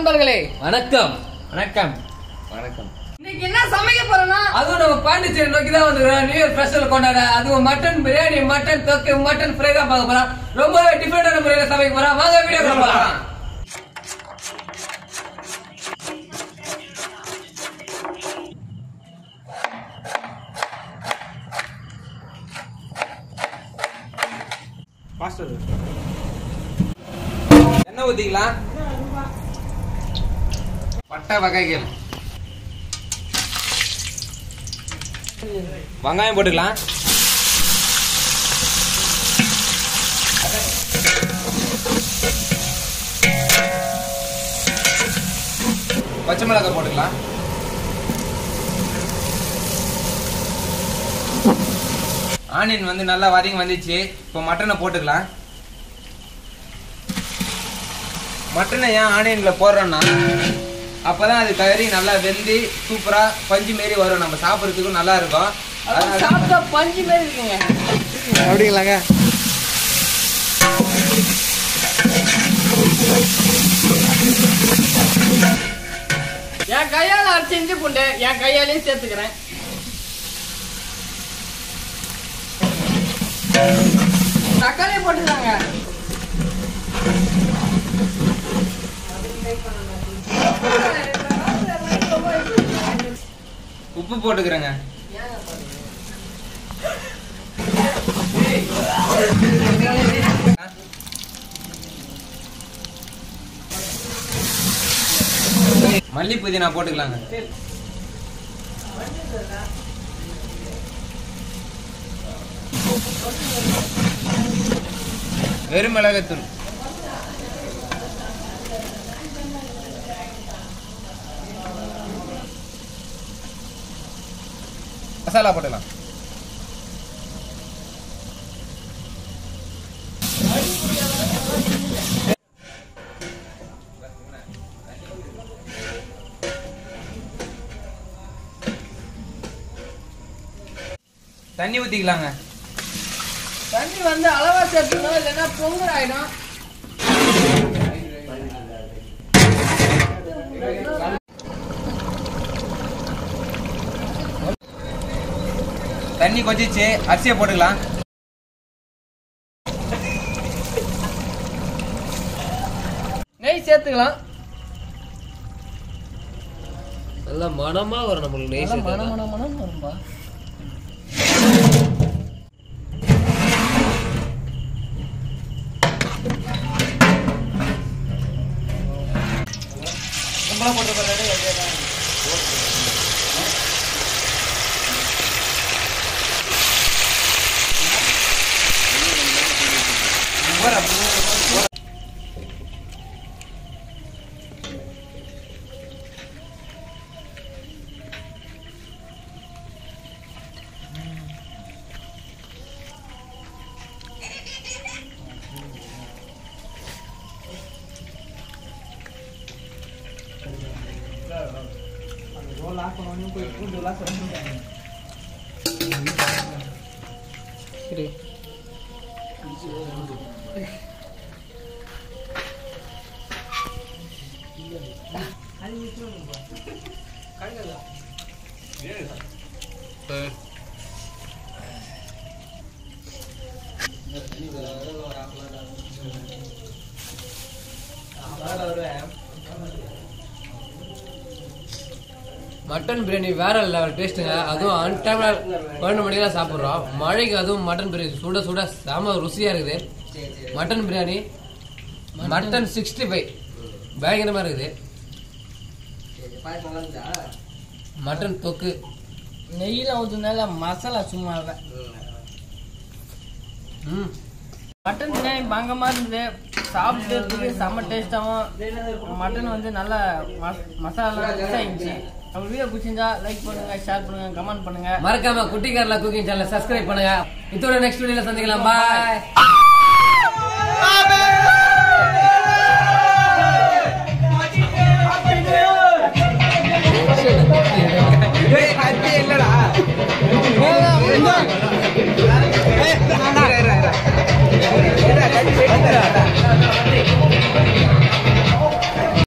நண்பர்களே வணக்கம் வணக்கம் வணக்கம் இன்னைக்கு என்ன சமைக்க போறோம்னா அதுவும் நம்ம பாண்டிச்சேரி நோக்கி தான் வந்துருக்கோம் நியூ இயர் ஸ்பெஷல் கொண்டாட அதுவும் மட்டன் பிரியாணி மட்டன் தொக்கு மட்டன் ஃப்ரை தான் பார்க்க போறோம் ரொம்பவே டிஃபரெண்டான முறையில சமைக்க போறோம் வாங்க வீடியோ போலாம் பாஸ்டர் என்ன ஊத்திக்கலாம் பட்டை வகைகள் வெங்காயம் போட்டுக்கலாம் பச்சை மிளகாய் போட்டுக்கலாம் ஆனியன் வந்து நல்லா வதங்கி வந்துச்சு இப்போ மட்டனை போட்டுக்கலாம் மட்டனை ஏன் ஆனியன்ல போடுறோம்னா அப்பதான் அது கறி நல்லா வெந்து சூப்பரா பஞ்சு மாரி வரும் நம்ம சாப்பிட்றதுக்கும் நல்லா இருக்கும் அதனால சாப்பிட்டா பஞ்சு மாதிரி இருக்குங்க அப்படிங்களாங்க என் கையால அரைச்சு இஞ்சி பூண்டு என் கையாலேயே சேர்த்துக்கிறேன் தக்காளி போட்டுருக்காங்க உப்பு போட்டுக்கிறேங்க மல்லி புதினா போட்டுக்கலாங்க வெறும் மிளகாத்தூள் மசாலா போட்டுக்கலாம் தண்ணி ஊத்திக்கலாங்க தண்ணி வந்து அளவா சேர்த்துக்கணும் இல்லைன்னா பொங்கல் ஆயிடும் தண்ணி கொதிச்சு அரிசியை போட்டுக்கலாம் நெய் சேர்த்துக்கலாம் நல்ல மனமா வரும் நம்மளுக்கு நெய் மனம் சேர்த்தா. மனம் மனம் வரும்பா சரி மட்டன் பிரியாணி வேற லெவல் டேஸ்ட்டுங்க அதுவும் அன் டைம்ல பன்னெண்டு மணிக்கெல்லாம் சாப்பிட்றோம் மழைக்கு அதுவும் மட்டன் பிரியாணி சுட சுட செம ருசியா இருக்குது mutton biryani mutton sixty five பயங்கரமா இருக்குது மட்டன் தொக்கு நெய்யில் ஊற்றுனால மசாலா சும்மா இல்லை ம் மட்டன் பிரியாணி பயங்கரமா இருந்தது சாப்பிட்டதுக்கு செம்ம டேஸ்டாகவும் மட்டன் வந்து நல்லா மஸ்- மசாலா மிக்ஸ் ஆகிடுச்சு நம்ம வீடியோ பிடிச்சிருந்தா லைக் பண்ணுங்க ஷேர் பண்ணுங்க கமெண்ட் பண்ணுங்க மறக்காம குட்டி கேரளா குக்கிங் சேனல் சப்ஸ்கிரைப் பண்ணுங்க இதோட நெக்ஸ்ட் வீடியோல சந்திக்கலாம் பாய்